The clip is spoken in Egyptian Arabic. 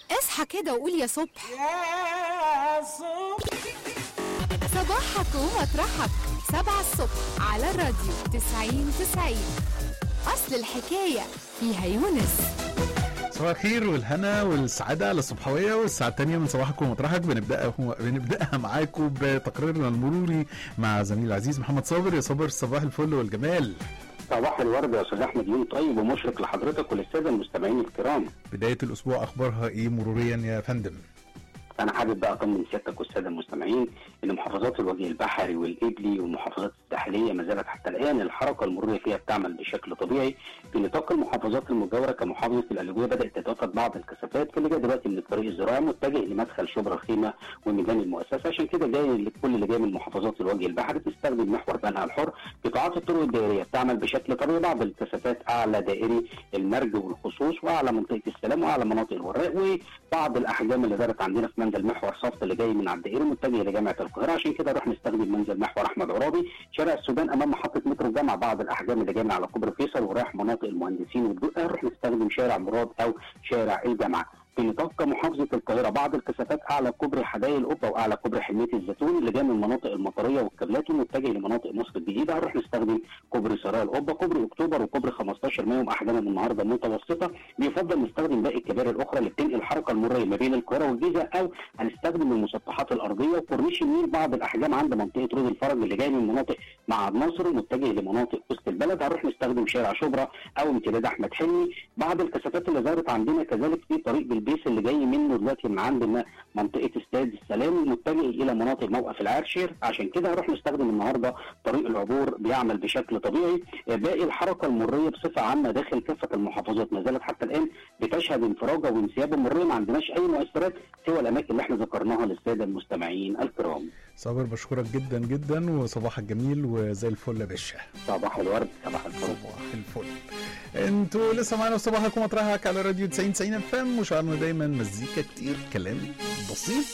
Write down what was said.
اصحى كده وقول يا صبح يا صبح صباحك ومطرحك سبعة الصبح على الراديو تسعين تسعين أصل الحكاية فيها يونس صباح الخير والهنا والسعادة على الصبحوية والساعة الثانية من صباحك ومطرحك بنبدأ بنبدأها معاكم بتقريرنا المروري مع زميل العزيز محمد صابر يا صابر صباح الفل والجمال صباح الورد يا استاذ احمد يوم طيب ومشرق لحضرتك وللساده المستمعين الكرام بداية الأسبوع أخبارها إيه مروريا يا فندم؟ انا حابب بقى اطمن سيادتك والساده المستمعين ان محافظات الوجه البحري والابلي والمحافظات الساحليه ما زالت حتى الان الحركه المروريه فيها بتعمل بشكل طبيعي في نطاق المحافظات المجاوره كمحافظه القليوبيه بدات تتوافد بعض الكثافات في اللي جاي دلوقتي من الطريق الزراعي متجه لمدخل شبرا الخيمه وميدان المؤسسه عشان كده جاي كل اللي جاي من محافظات الوجه البحري تستخدم محور بنها الحر قطاعات الطرق الدائريه بتعمل بشكل طبيعي بعض الكثافات اعلى دائري المرج والخصوص واعلى منطقه السلام واعلى مناطق الوراق وبعض الاحجام اللي دارت عندنا في منزل محور صفت اللي جاي من على الدائري متجه لجامعه القاهره عشان كده نروح نستخدم منزل محور احمد عرابي شارع السودان امام محطه مترو الجامعه بعض الاحجام اللي جايه من على كوبري فيصل ورايح مناطق المهندسين والدقه نروح نستخدم شارع مراد او شارع الجامعه في نطاق محافظه القاهره بعض الكثافات اعلى كوبري حدائق القبه واعلى كوبري حميه الزيتون اللي جاي من المناطق المطريه والكابلات ومتجه لمناطق مصر الجديده هنروح نستخدم كوبري سرايا القبه كوبري اكتوبر وكوبري 15 مايو احجامهم النهارده متوسطه بيفضل نستخدم باقي الكباري الاخرى اللي بتنقل الحركه المروريه ما بين القاهره والجيزه او هنستخدم المسطحات الارضيه وكورنيش النيل بعض الاحجام عند منطقه رود الفرج اللي جاي من مناطق معهد ناصر ومتجه لمناطق وسط البلد هنروح نستخدم شارع شبرا او امتداد احمد حلمي بعض الكثافات اللي ظهرت عندنا كذلك في طريق بالبيس اللي جاي منه دلوقتي من عند منطقه استاد السلام متجه الى مناطق موقف العرشير عشان كده هنروح نستخدم النهارده طريق العبور بيعمل بشكل طبيعي باقي الحركه المريه بصفه عامه داخل كافه المحافظات ما زالت حتى الان بتشهد انفراجه وانسيابه مريه ما عندناش اي مؤثرات سوى الاماكن اللي احنا ذكرناها للساده المستمعين الكرام صابر بشكرك جدا جدا وصباحك جميل وزي الفل يا باشا صباح الورد صباح الفل صباح الفل انتوا لسه معانا في صباحك ومطرحك على راديو 90 90 اف ام وشعارنا دايما مزيكا كتير كلام بسيط